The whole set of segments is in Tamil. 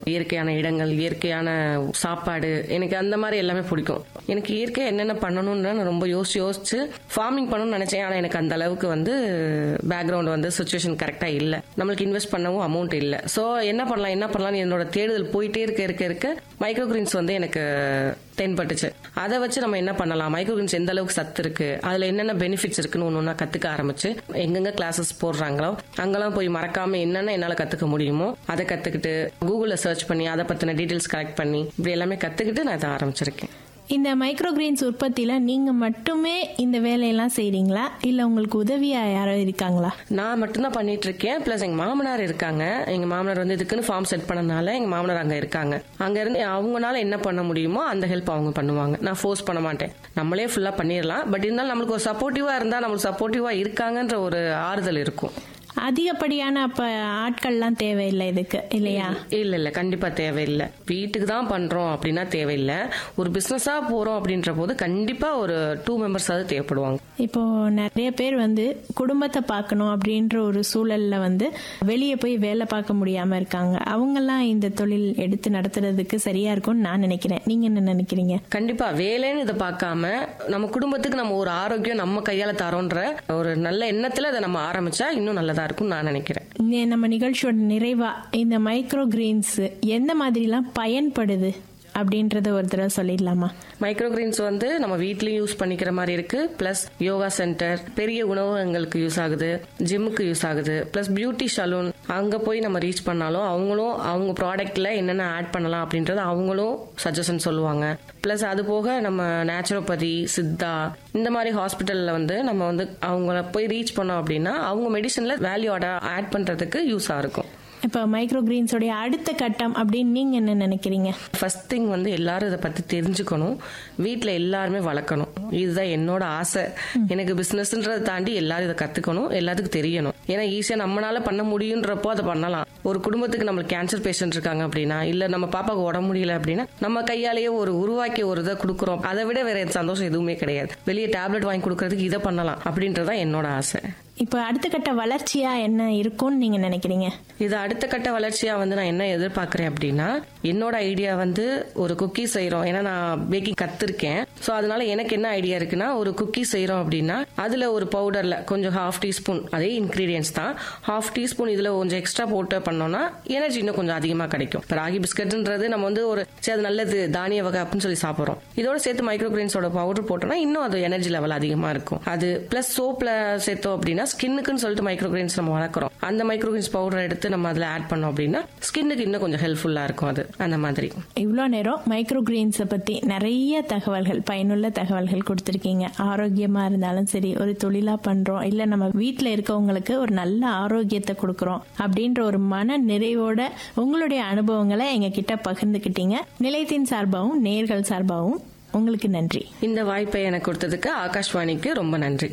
இயற்கையான இடங்கள் இயற்கையான சாப்பாடு எனக்கு அந்த மாதிரி எல்லாமே பிடிக்கும் எனக்கு இயற்கை என்னென்ன பண்ணணும்னு நான் ரொம்ப யோசிச்சு யோசிச்சு ஃபார்மிங் பண்ணணும்னு நினைச்சேன் ஆனா எனக்கு அந்த அளவுக்கு வந்து பேக்ரவுண்ட் வந்து சுச்சுவேஷன் கரெக்டா இல்ல நம்மளுக்கு இன்வெஸ்ட் பண்ணவும் அமௌண்ட் இல்ல சோ என்ன பண்ணலாம் என்ன பண்ணலாம் என்னோட தேடுதல் போயிட்டே இருக்க இருக்க இருக்க மைக்ரோ கிரீன்ஸ் வந்து எனக்கு தென்பட்டுச்சு அதை வச்சு நம்ம என்ன பண்ணலாம் மைக்ரோ கிரீன்ஸ் எந்த அளவுக்கு சத்து இருக்கு அதுல என்னென்ன பெனிஃபிட்ஸ் இருக்குன்னு ஒன்று ஒன்றா கத்துக்க ஆரம்பிச்சு எங்கெங்க கிளாஸஸ் போடுறாங்களோ அங்கெல்லாம் போய் மறக்காம என்னென்ன என்னால கத்துக்க முடியுமோ அதை கத்துக்கிட்டு கூகுள்ல சர்ச் பண்ணி அதை பத்தின டீடைல்ஸ் கலெக்ட் பண்ணி இப்படி எல்லாமே கத்துக்கிட்டு நான் இதை ஆரம்பிச்சிருக்கேன் இந்த மைக்ரோ கிரீன்ஸ் உற்பத்தியில நீங்க மட்டுமே இந்த வேலையெல்லாம் செய்றீங்களா இல்ல உங்களுக்கு உதவியா யாரோ இருக்காங்களா நான் மட்டும்தான் பண்ணிட்டு இருக்கேன் பிளஸ் எங்க மாமனார் இருக்காங்க எங்க மாமனார் வந்து இதுக்குன்னு ஃபார்ம் செட் பண்ணனால எங்க மாமனார் அங்க இருக்காங்க அங்க இருந்து அவங்கனால என்ன பண்ண முடியுமோ அந்த ஹெல்ப் அவங்க பண்ணுவாங்க நான் ஃபோர்ஸ் பண்ண மாட்டேன் நம்மளே ஃபுல்லா பண்ணிடலாம் பட் இருந்தாலும் நம்மளுக்கு ஒரு சப்போர்ட்டிவா இருந்தா நம்மளுக்கு சப்போர்ட்டிவா இருக்காங்கன்ற ஒரு ஆறுதல் இருக்கும் அதிகப்படியான அப்ப ஆட்கள்லாம் தேவையில்லை இதுக்கு இல்லையா இல்ல இல்ல கண்டிப்பா தேவையில்லை வீட்டுக்கு தான் பண்றோம் அப்படின்னா தேவையில்லை ஒரு பிசினஸா போறோம் அப்படின்ற போது கண்டிப்பா ஒரு டூ மெம்பர்ஸ் ஆவது தேவைப்படுவாங்க இப்போ நிறைய பேர் வந்து குடும்பத்தை பார்க்கணும் அப்படின்ற ஒரு சூழல்ல வந்து வெளியே போய் வேலை பார்க்க முடியாம இருக்காங்க அவங்கெல்லாம் இந்த தொழில் எடுத்து நடத்துறதுக்கு சரியா இருக்கும்னு நான் நினைக்கிறேன் நீங்க என்ன நினைக்கிறீங்க கண்டிப்பா வேலைன்னு இதை பார்க்காம நம்ம குடும்பத்துக்கு நம்ம ஒரு ஆரோக்கியம் நம்ம கையால தரோன்ற ஒரு நல்ல எண்ணத்துல அதை நம்ம ஆரம்பிச்சா இன்னும் நல்லதா இருக்கும்னு நான் நினைக்கிறேன் இந்த நம்ம நிகழ்ச்சியோட நிறைவா இந்த மைக்ரோ கிரீன்ஸ் எந்த மாதிரிலாம் பயன்படுது அப்படின்றத ஒரு தடவை சொல்லிடலாமா மைக்ரோ கிரீன்ஸ் வந்து நம்ம வீட்லயும் யூஸ் பண்ணிக்கிற மாதிரி இருக்கு பிளஸ் யோகா சென்டர் பெரிய உணவகங்களுக்கு யூஸ் ஆகுது ஜிம்முக்கு யூஸ் ஆகுது பிளஸ் பியூட்டி சலூன் அங்க போய் நம்ம ரீச் பண்ணாலும் அவங்களும் அவங்க ப்ராடக்ட்ல என்னென்ன ஆட் பண்ணலாம் அப்படின்றத அவங்களும் சஜஷன் சொல்லுவாங்க பிளஸ் அது போக நம்ம நேச்சுரோபதி சித்தா இந்த மாதிரி ஹாஸ்பிட்டல்ல வந்து நம்ம வந்து அவங்கள போய் ரீச் பண்ணோம் அப்படின்னா அவங்க மெடிசன்ல வேல்யூட ஆட் பண்றதுக்கு யூஸா இருக்கும் இப்போ மைக்ரோ கிரீன்ஸோடைய அடுத்த கட்டம் அப்படின்னு நீங்க என்ன நினைக்கிறீங்க ஃபர்ஸ்ட் திங் வந்து எல்லாரும் இதை பத்தி தெரிஞ்சுக்கணும் வீட்டில் எல்லாருமே வளர்க்கணும் இதுதான் என்னோட ஆசை எனக்கு பிசினஸ்ன்றதை தாண்டி எல்லாரும் இதை கத்துக்கணும் எல்லாத்துக்கும் தெரியணும் ஏன்னா ஈஸியா நம்மளால பண்ண முடியுன்றப்போ அதை பண்ணலாம் ஒரு குடும்பத்துக்கு நம்மளுக்கு கேன்சர் பேஷண்ட் இருக்காங்க அப்படின்னா இல்ல நம்ம பாப்பாக்கு உடம்பு முடியல அப்படின்னா நம்ம கையாலேயே ஒரு உருவாக்கி ஒரு இதை கொடுக்குறோம் அதை விட வேற சந்தோஷம் எதுவுமே கிடையாது வெளியே டேப்லெட் வாங்கி கொடுக்கறதுக்கு இதை பண்ணலாம் அப்படின்றதான் என்னோட ஆசை இப்போ அடுத்த கட்ட வளர்ச்சியா என்ன இருக்கும்னு நீங்க நினைக்கிறீங்க இது அடுத்த கட்ட வளர்ச்சியா வந்து நான் என்ன எதிர்பார்க்கறேன் அப்படின்னா என்னோட ஐடியா வந்து ஒரு குக்கி செய்றோம் ஏன்னா நான் பேக்கிங் கத்திருக்கேன் சோ அதனால எனக்கு என்ன ஐடியா இருக்குன்னா ஒரு குக்கி செய்றோம் அப்படின்னா அதுல ஒரு பவுடர்ல கொஞ்சம் ஹாஃப் டீஸ்பூன் அதே இன்கிரீடியன்ஸ் தான் ஹாஃப் டீஸ்பூன் இதுல கொஞ்சம் எக்ஸ்ட்ரா போட்டு பண்ணோம்னா எனர்ஜி இன்னும் கொஞ்சம் அதிகமா கிடைக்கும் இப்போ ராகி பிஸ்கட்ன்றது நம்ம வந்து ஒரு சரி அது நல்லது தானிய வகை அப்படின்னு சொல்லி சாப்பிடுறோம் இதோட சேர்த்து மைக்ரோ கிரெயின்ஸோட பவுடர் போட்டோம்னா இன்னும் அது எனர்ஜி லெவல் அதிகமா இருக்கும் அது பிளஸ் சோப்ல சேர்த்தோம் அப்படின்னா ஸ்கின்னுக்குன்னு சொல்லிட்டு மைக்ரோ கிரெயின்ஸ் நம்ம வளர்க்குறோம் அந்த மைக்ரோ கிரெயின்ஸ் பவுடர் எடுத்து நம்ம அதுல ஆட் பண்ணோம் அப்படின்னா ஸ்கின்னுக்கு இன்னும் கொஞ்சம் ஹெல்ப்ஃபுல்லா இருக்கும் அது அந்த மாதிரி இவ்வளோ நேரம் மைக்ரோ கிரீன்ஸை பற்றி நிறைய தகவல்கள் பயனுள்ள தகவல்கள் கொடுத்துருக்கீங்க ஆரோக்கியமாக இருந்தாலும் சரி ஒரு தொழிலாக பண்ணுறோம் இல்லை நம்ம வீட்டில் இருக்கவங்களுக்கு ஒரு நல்ல ஆரோக்கியத்தை கொடுக்குறோம் அப்படின்ற ஒரு மன நிறைவோட உங்களுடைய அனுபவங்களை எங்ககிட்ட பகிர்ந்துக்கிட்டீங்க நிலையத்தின் சார்பாகவும் நேர்கள் சார்பாகவும் உங்களுக்கு நன்றி இந்த வாய்ப்பை எனக்கு கொடுத்ததுக்கு ஆகாஷ்வாணிக்கு ரொம்ப நன்றி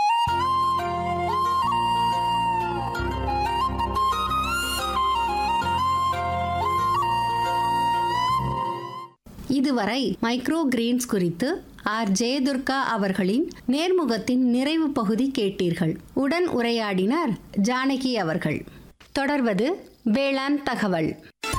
இதுவரை மைக்ரோ கிரீன்ஸ் குறித்து ஆர் ஜெயதுர்கா அவர்களின் நேர்முகத்தின் நிறைவு பகுதி கேட்டீர்கள் உடன் உரையாடினார் ஜானகி அவர்கள் தொடர்வது வேளாண் தகவல்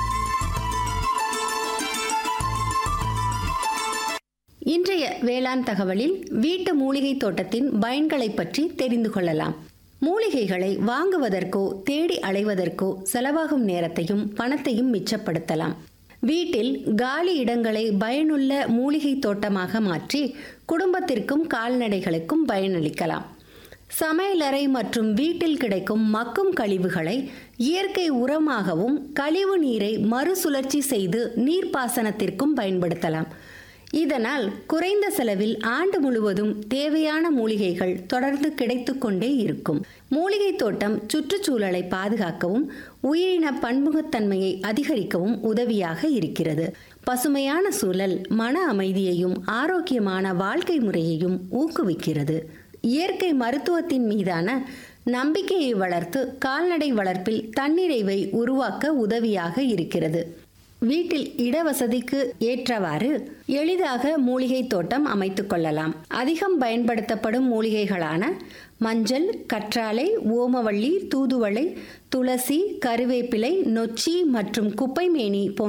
இன்றைய வேளாண் தகவலில் வீட்டு மூலிகை தோட்டத்தின் பயன்களை பற்றி தெரிந்து கொள்ளலாம் மூலிகைகளை வாங்குவதற்கோ தேடி அலைவதற்கோ செலவாகும் நேரத்தையும் பணத்தையும் மிச்சப்படுத்தலாம் வீட்டில் காலி இடங்களை பயனுள்ள மூலிகை தோட்டமாக மாற்றி குடும்பத்திற்கும் கால்நடைகளுக்கும் பயனளிக்கலாம் சமையலறை மற்றும் வீட்டில் கிடைக்கும் மக்கும் கழிவுகளை இயற்கை உரமாகவும் கழிவு நீரை மறுசுழற்சி செய்து நீர்ப்பாசனத்திற்கும் பயன்படுத்தலாம் இதனால் குறைந்த செலவில் ஆண்டு முழுவதும் தேவையான மூலிகைகள் தொடர்ந்து கிடைத்துக் கொண்டே இருக்கும் மூலிகை தோட்டம் சுற்றுச்சூழலை பாதுகாக்கவும் உயிரின பன்முகத்தன்மையை அதிகரிக்கவும் உதவியாக இருக்கிறது பசுமையான சூழல் மன அமைதியையும் ஆரோக்கியமான வாழ்க்கை முறையையும் ஊக்குவிக்கிறது இயற்கை மருத்துவத்தின் மீதான நம்பிக்கையை வளர்த்து கால்நடை வளர்ப்பில் தன்னிறைவை உருவாக்க உதவியாக இருக்கிறது வீட்டில் இடவசதிக்கு ஏற்றவாறு எளிதாக மூலிகை தோட்டம் அமைத்துக் கொள்ளலாம் அதிகம் பயன்படுத்தப்படும் மூலிகைகளான மஞ்சள் கற்றாழை ஓமவள்ளி தூதுவளை துளசி கருவேப்பிலை நொச்சி மற்றும் குப்பைமேனி போன்ற